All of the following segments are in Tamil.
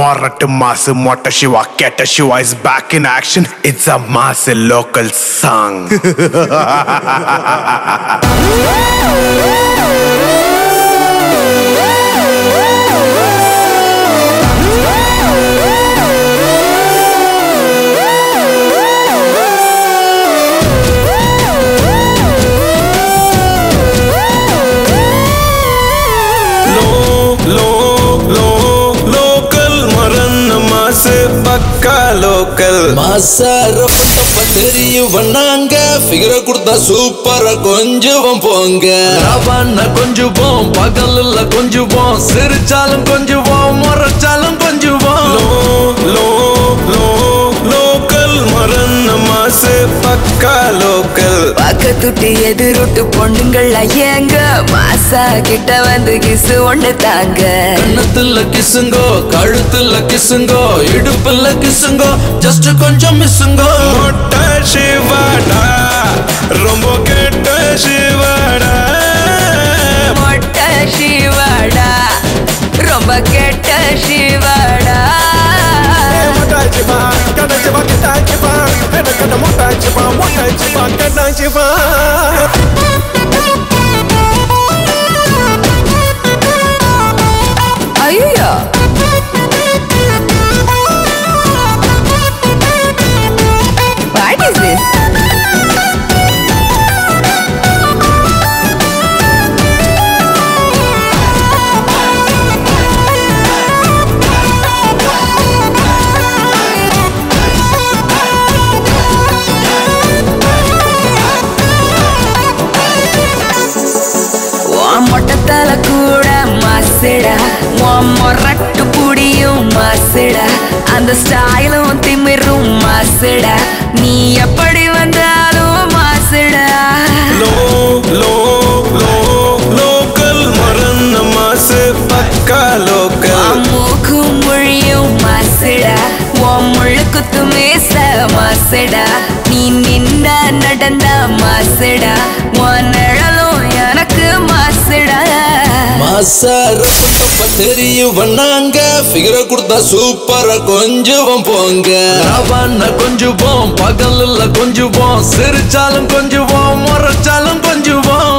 Morat Mass Mota Shiva Keta Shiva is back in action. It's a mass local song. Lo lo lo local மரன்ன மாசு பக்கா லோக்கல் மாசார பட்டப்ப தெரியும் வண்ணாங்க ஃபிகர கொடுத்தா சூப்பரா கொஞ்சுவோம் போங்க ரவான கொஞ்சுவோம் பகல்ல கொஞ்சுவோம் சிரிச்சாலும் கொஞ்சுவோம் முறைச்சாலும் கொஞ்சுவோம் லோ லோ லோ லோக்கல் மரன்ன மாசு பக்கா லோக்கல் பக்கத்துட்டு எதிரொட்டு பொண்ணுங்கள் ஐயங்க மாசா கிட்ட வந்து கிசு ஒண்ணு தாங்க கண்ணத்துல கிசுங்கோ கழுத்துல கிசுங்கோ இடுப்புல கிசுங்கோ ஜஸ்ட் கொஞ்சம் மிஸ்ஸுங்கோ மொட்டை சிவாடா ரொம்ப கெட்ட சிவாடா மொட்டை சிவாடா ரொம்ப கெட்ட சிவாடா ஐயோ What is this? உன் மொட்டத்தல கூட மாசுடா உன் மொரட்டு புடியும் மாசுடா அந்த ஸ்டைலும் திமிரும் மாசுடா நீ எப்படி வந்தாலும் மாசுடா லோ லோ லோ லோக்கல் மரன்ன மாசு பக்கா லோக்கல் உன் மூக்கும் மொழியும் மாசுடா உன் முள்ளு குத்து மேச மாசுடா நீ நின்ன நடந்த மாசுடா உன் நிழலும் எனக்கு மாசுடா மாசார பட்டப்ப தெரியும் வண்ணாங்க ஃபிகர கொடுத்தா சூப்பரா கொஞ்சுவோம் போங்க ரவான கொஞ்சுவோம் பகல்ல கொஞ்சுவோம் சிரிச்சாலும் கொஞ்சுவோம் முறைச்சாலும் கொஞ்சுவோம்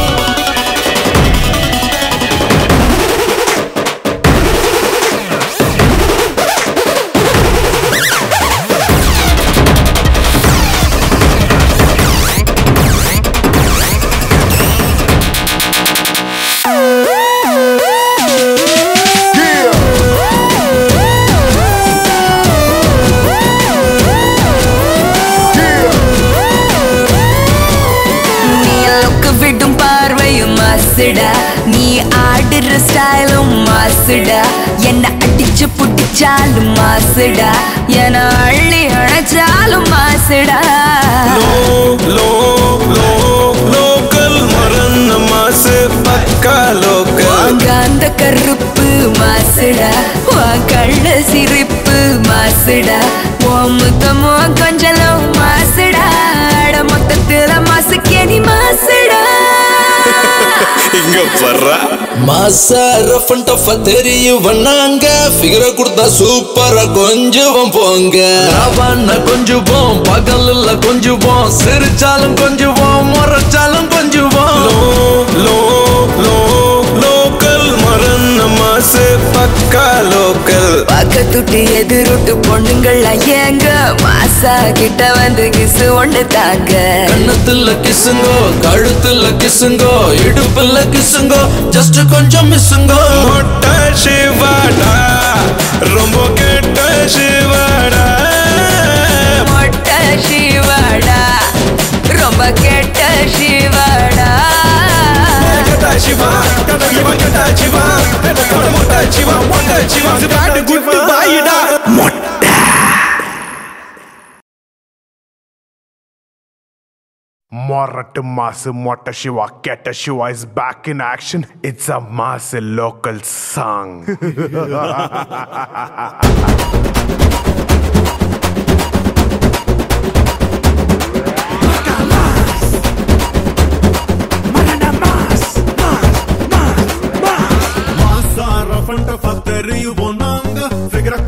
நீ லுக்கு விடும் பார்வையும் மாசுடா நீ ஆடுற ஸ்டைலும் மாசுடா என்ன அடிச்சு புடிச்சாலும் மாசுடா என அள்ளி அணைச்சாலும் மாசுடா லோ லோ லோ லோக்கல் மரன்ன மாசு பக்கா லோக்கல் வாங்க அந்த கருப்பு மாசுடா உன் கள்ள சிரிப்பு மாசுடா உன் முத்தமோ கொஞ்சலும் மாசுடா அட மொத்தத்துல மாசுக்கே நீ மாசுடா இங்க பர்றா மாசார ஃபண்டஃப தெரியும் வண்ணாங்க ஃபிகர கொடுத்தா சூப்பரா கொஞ்சுவோம் போங்க ரவான கொஞ்சுவோம் பகல்ல கொஞ்சுவோம் சிரிச்சாலும் கொஞ்சுவோம் முறைச்சாலும் கொஞ்சுவோம் லோ லோ லோ லோக்கல் மரன்ன மாசு பக்கா லோக்கல் பக்கத்துட்டு எதிரொட்டு பொண்ணுங்கள் ஐயங்க மாசா கிட்ட வந்து கிசு ஒண்ணு தாங்க கண்ணத்துல கிசுங்கோ கழுத்துல கிசுங்கோ இடுப்புல கிசுங்கோ ஜஸ்ட் கொஞ்சம் மிஸ்ஸுங்கோ மொட்டை சிவாடா ரொம்ப கெட்ட சிவாடா மொட்டை சிவாடா ரொம்ப கெட்ட சிவாடா Morat Mass Mota Shiva Keta Shiva is back in action. It's a mass local song. தெரியுவோம் நாங்க ஃபிகர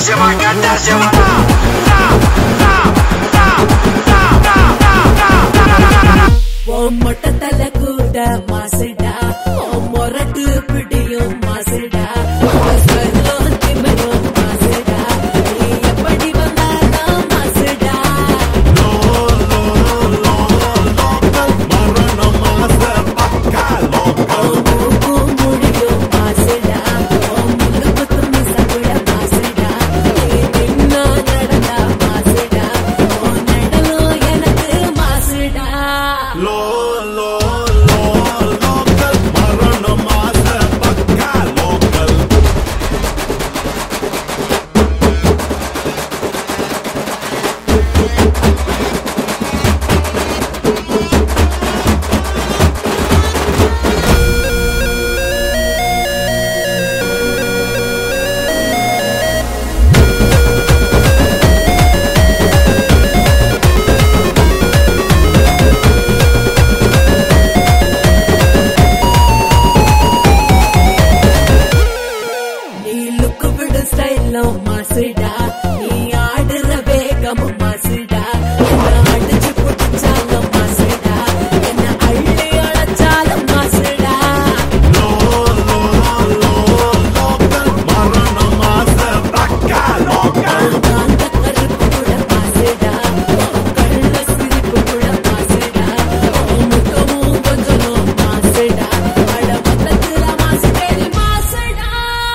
சிவா கெட்ட சிவடா டா, டா, டா, டா, டா, டா, டா, டா. உன் மொட்டை தலை கூட மாசுடா உன் மொரட்டு பிடியும் மாசுடா உன் சொல்லும் திமிரும் மாசுடா நீ எப்படி வந்தாலும் மாசுடா உன் மூக்கும் முடியும் மாசுடா உன் முழுக்கு துணிச கூட மாசுடா நீ நின்னா நடந்தா மாசுடா உன் நடலும் எனக்கு மாசுடா நீ லுக்கு விடு ஸ்டைலும் மாசுடா நீ ஆடுற வேகமும் மாசுடா என்ன அடிச்சு புடிச்சாலும் மாசுடா என்ன அள்ளி அழைச்சாலும் மாசுடா காந்த கருப்பு கூட மாசுடா கள்ள சிரிப்பு கூட மாசுடா முகமும் கொஞ்சம் மாசுடா அட மொத்தத்துல மாசு பேரி மாசுடா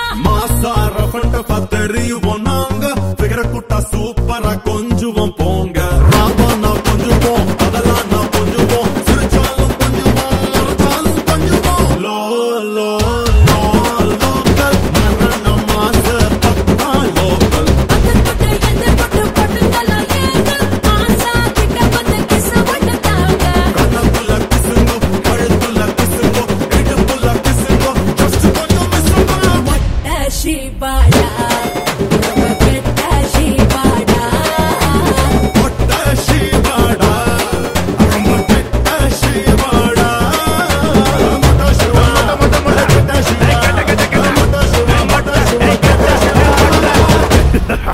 சூப்பரா கொஞ்சுவோம் போங்க ராமா நான் கொஞ்சுவோம் அதெல்லாம் நான் கொஞ்சுவோம் சிரிச்சாலும் கொஞ்சுவோம் மறைச்சாலும் கொஞ்சுவோம் லோ லோ லோ லோக்கல் மரண மாச பக்கா லோக்கல் அத்தப்பட்டு எந்த பொட்டு பொட்டுங்களோ ஏங்க மாசா கிட்ட வந்து கிச ஒண்ணு தாங்க கண்ணப்புள்ள கிசுங்கோ கழுத்துள்ள கிசுங்கோ இடுப்புள்ள கிசுங்கோ ஜஸ்ட் கொஞ்சம் மிஸ்ஸுங்கோ மொட்ட ஷீபாடா நம்ம கெட்ட ஷீபாடா மொட்ட ஷீவாடா ரொம்ப கெட்ட ஷீவாடா மொட்ட ஷீவாடா மொட்ட மொட்ட கெட்ட ஷீவாடா மொட்ட ஷீவா மொட்ட ஷீவா கெட்ட ஷீவாடா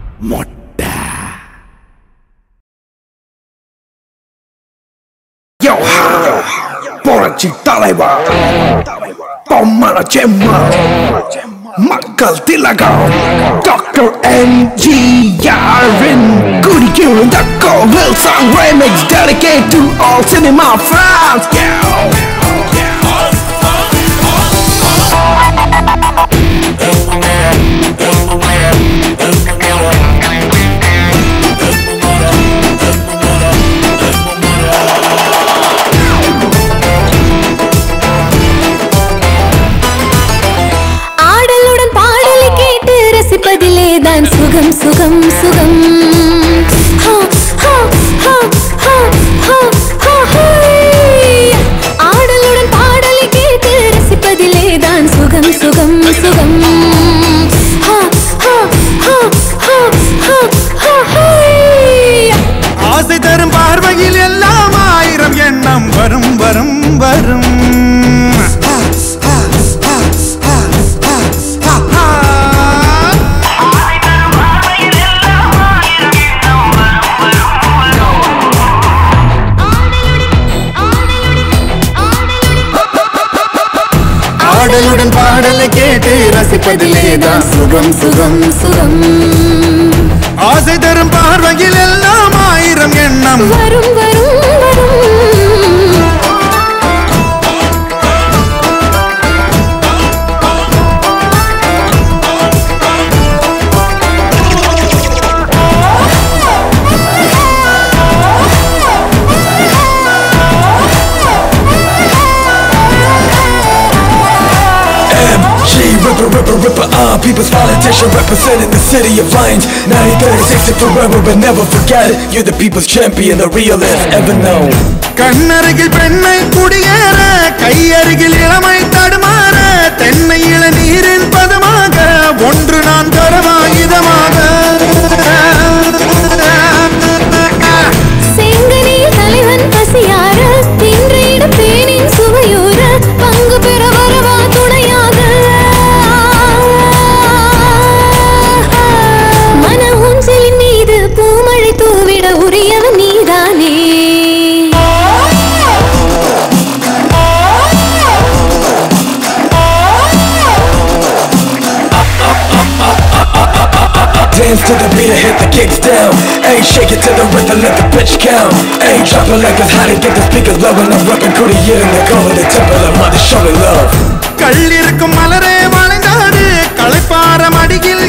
Yo ha புரட்சி தலைவர் பொம்மன செம்மா மக்கள் திலகம் டாக்டர் எம்ஜிஆரின் குடியிருந்த கோவில் song remix dedicate to all cinema fans ஆடலுடன் பாடலை கேட்டு ரசிப்பதிலே தான் சுகம் சுகம் சுகம் ஹா, ஹா, ஹா, ஹா, ஹா, ஹா, ஹை. ஆடலுடன் பாடலை கேட்டு ரசிப்பதிலே தான் சுகம் சுகம் சுகம் ஹா, ஹா, ஹா, ஹா, ஹா, ஹா, ஹை. ஆசை தரும் பார்வையில் எல்லாம் ஆயிரம் எண்ணம் வரும் வரும் வரும் ஆடலுடன் பாடலை கேட்டு ரசிப்பதிலே தான் சுகம் சுகம் சுகம் ஆசை தரும் பார்வையில் எல்லாம் ஆயிரம் எண்ணம் வரும் வரும் வரும் G Ripper Ripper Ripper uh, People's politician representing the city of Lions 1936 and forever but never forget it You're the people's champion, the realest ever known கண்ணருகில் பெண்ணை குடியேற கையருகில் இளமை தடுமாற தென்னை இளநீரின் பதமாக ஒன்று நான் தரவா இதமாக செங்கனியில் தலைவன் பசியார தின்றிட தேனின் சுவையூர பங்கு பெற வரவா துணையாக dance to the beat and hit the kicks down. Ayy, shake it to the rhythm, let the bitch count. Ayy, drop it like it's hot and get the speakers blowing. I'm rapping Korea and they call it the temple of mother, show me love. கள்ளிருக்கும் மலரே வளைந்தாடு களைப்பார மடியில்